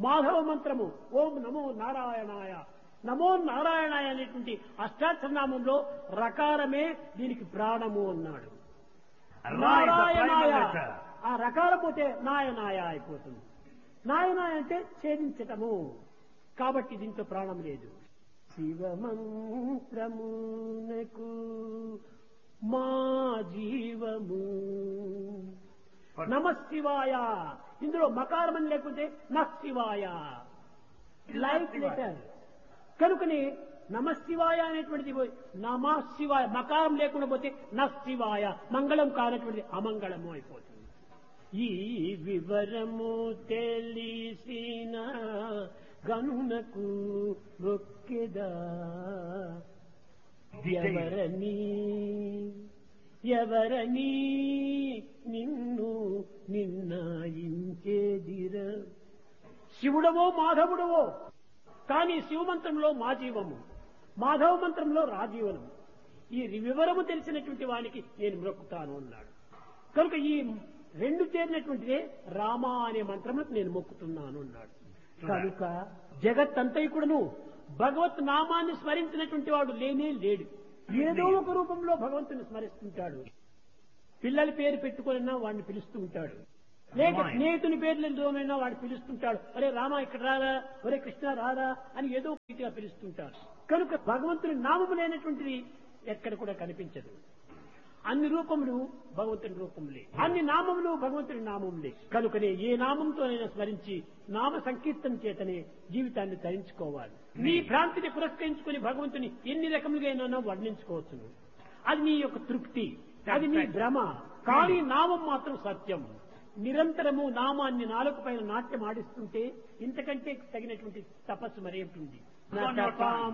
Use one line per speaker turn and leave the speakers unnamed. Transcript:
మాధవ మంత్రము ఓం నమో నారాయణాయ నమో నారాయణాయ అనేటువంటి అష్టాక్షరనామంలో రకారమే దీనికి ప్రాణము అన్నాడు
Ra is the
నారాయణాయ
primal letter.
ఆ రకాల పోతే నాయనాయ అయిపోతుంది నాయనాయ అంటే ఛేదించటము కాబట్టి దీంట్లో ప్రాణం లేదు శివమంత్రమునకు మా జీవము
For-
నమ శివాయ ఇందులో మకారం అని లేకపోతే నశివాయ లైఫ్ లెటర్ కనుకని నమ శివాయ అనేటువంటిది పోయి నమ శివాయ మకారం లేకుండా పోతే నశివాయ మంగళం కానటువంటిది అమంగళము అయిపోతుంది ఈ వివరము తెలిసిన గనునకు మొక్కెదా ఎవరని ఎవరని నిన్ను నిన్నాయించేదిర శివుడవో మాధవుడవో కానీ శివమంత్రంలో మా జీవము మాధవ మంత్రంలో రాజీవనము ఈ వివరము తెలిసినటువంటి వానికి నేను మొక్కుతాను అన్నాడు కనుక ఈ రెండు చేరినటువంటిదే రామ అనే మంత్రములకు నేను మొక్కుతున్నాను అన్నాడు కనుక జగత్తంతైకుడును భగవత్ నామాన్ని స్మరించినటువంటి వాడు లేనే లేడు ఏదో ఒక రూపంలో భగవంతుని స్మరిస్తుంటాడు పిల్లల పేరు పెట్టుకున్నా వాడిని పిలుస్తూ ఉంటాడు లేక
Right.
స్నేహితుని పేర్లతోనైనా వాడు పిలుస్తుంటాడు అరే రామ ఇక్కడ రారా ఒరే కృష్ణ రారా అని ఏదో ఒక రీతిగా పిలుస్తుంటాడు కనుక భగవంతుని నామము లేనటువంటిది ఎక్కడ కూడా కనిపించదు అన్ని రూపములు భగవంతుని రూపములే అన్ని నామములు భగవంతుని నామములే కనుకనే ఏ నామంతోనైనా స్మరించి నామ సంకీర్తన చేతనే జీవితాన్ని ధరించుకోవాలి నీ భ్రాంతిని పురస్కరించుకుని భగవంతుని ఎన్ని రకములుగా వర్ణించుకోవచ్చును అది నీ యొక్క తృప్తి అది నీ భ్రమ కానీ నామం మాత్రం సత్యం నిరంతరము నామాన్ని నాలుగు పైన నాట్యం ఆడిస్తుంటే ఇంతకంటే తగినటువంటి తపస్సు మరేమిటి
On your tongue.